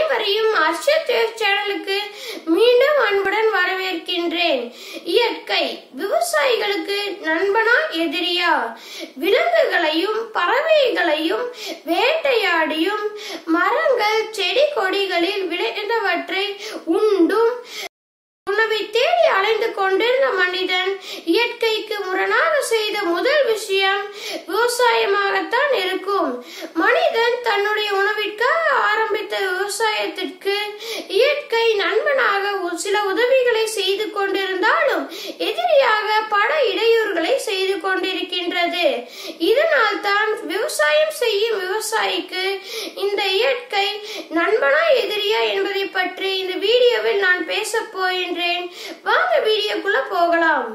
அனைவரையும் அர்ஷத் வேவ் சேனலுக்கு மீண்டும் அன்புடன் வரவேற்கின்றேன் இயற்கை விவசாயிகளுக்கு நண்பனா எதிரியா விலங்குகளையும் பறவைகளையும் வேட்டையாடியும் மரங்கள் செடி கொடிகளில் விளைந்தவற்றை உண்டும் உணவை தேடி அலைந்து கொண்டிருந்த மனிதன் இயற்கைக்கு முரணாக செய்த முதல் விஷயம் விவசாயமாகத்தான் இருக்கும் மனிதன் தன்னுடைய உணவிற்காக ஆரம்பித்த விவசாயத்திற்கு இயற்கை நண்பனாக ஒரு சில உதவிகளை செய்து கொண்டிருந்தாலும் எதிரியாக பல இடையூறுகளை செய்து கொண்டிருக்கின்றது இதனால் தான் விவசாயம் செய்யும் விவசாயிக்கு இந்த இயற்கை நண்பனா எதிரியா என்பதை பற்றி இந்த வீடியோவில் நான் பேச போகின்றேன் வாங்க வீடியோக்குள்ள போகலாம்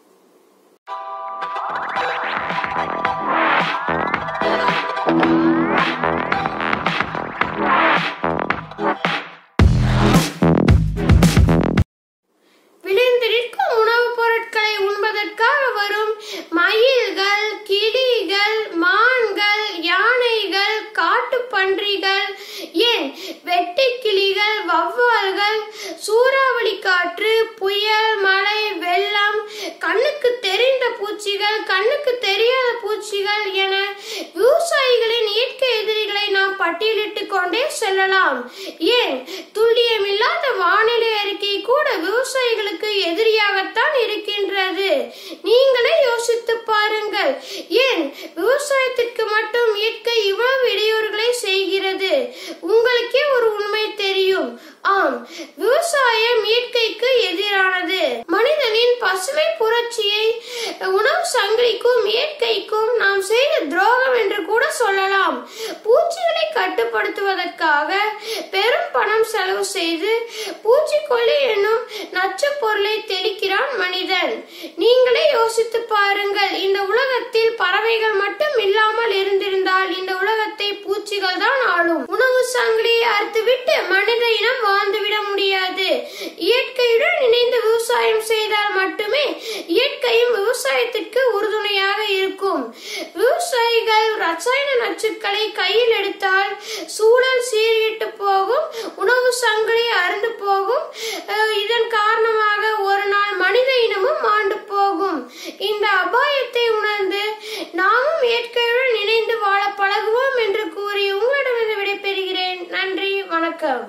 விளைந்திருக்கும் உணவுப் பொருட்களை உண்பதற்காக வரும் மயில்கள் கிளிகள் மான்கள் யானைகள் காட்டுப்பன்றிகள் ஏன் வெட்டுக்கிளிகள் வவ்வால்கள் சூறாவளி காற்று புயல் மழை வெள்ளம் கண்ணுக்கு தெரிந்த பூச்சிகள் கண்ணுக்கு தெரியாத பூச்சிகள் என விவசாயிகளின் இயற்கை எதிரிகளை நாம் பட்டியலிட்டுக் கொண்டே செல்லலாம் ஏன் துல்லியமில்லாத வானிலை அறிக்கை கூட விவசாயிகளுக்கு எதிரியாகத்தான் இருக்கின்றது நீங்களே யோசித்து பாருங்கள் ஏன் விவசாயத்திற்கு மட்டும் இயற்கை இவ்வளவு இடையூறுகளை செய்கிறது உங்களுக்கே ஒரு உண்மை தெரியும் ஆம் விவசாயம் இயற்கைக்கு எதிரானது மனிதனின் பசுமை புரட்சியை உணவு சங்கிலிக்கும் இயற்கைக்கும் நாம் செய்த துரோகம் என்று கூட சொல்லலாம் பூச்சிகளை கட்டுப்படுத்துவதற்காக பெரும் பணம் செலவு செய்து பூச்சிக்கொல்லி என்னும் நச்சு பொருளை தெளிக்கிறான் மனிதன் நீங்களே யோசித்து பாருங்கள் இந்த உலகத்தில் பறவைகள் மட்டும் இல்லாமல் இருந்திருந்தால் இந்த உலகத்தை பூச்சிகள் தான் ஆளும் உணவு சங்கிலியை அறுத்துவிட்டு மனித இனம் வாழ்ந்துவிட முடியாது இயற்கையுடன் இணைந்து விவசாயம் செய்தால் மட்டுமே இயற்கையும் விவசாயத்திற்கு உறுதுணையாக இருக்கும் விவசாயிகள் ரசாயன நச்சுக்களை கையில் எடுத்தால் சூழல் சீர்கிட்டு போகும் உணவு சங்கிலி அருந்து போகும் அஹ் இதன் காரணமாக ஒரு நாள் மனித இனமும் மாண்டு போகும் இந்த அபாயத்தை உணர்ந்து நாமும் இயற்கையுடன் இணைந்து வாழ பழகுவோம் என்று கூறி உங்களிடமிருந்து விடைபெறுகிறேன் நன்றி வணக்கம்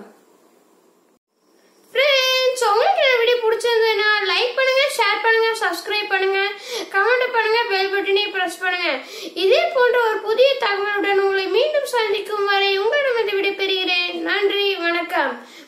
ஃப்ரெண்ட்ஸ் உங்களுக்கு இந்த வீடியோ பிடிச்சிருந்ததுன்னா லைக் பண்ணுங்க ஷேர் பண்ணுங்க சப்ஸ்கிரைப் பண்ணுங்க கமெண்ட் பண்ணுங்க பெல் பட்டனை பிரஸ் பண்ணுங்க இதே போன்ற ஒரு புதிய தகவலுடன் உங்களை மீண்டும் சந்திக்கும் வரை உங்களிடமிருந்து விடைபெறுகிறேன் நன்றி வணக்கம்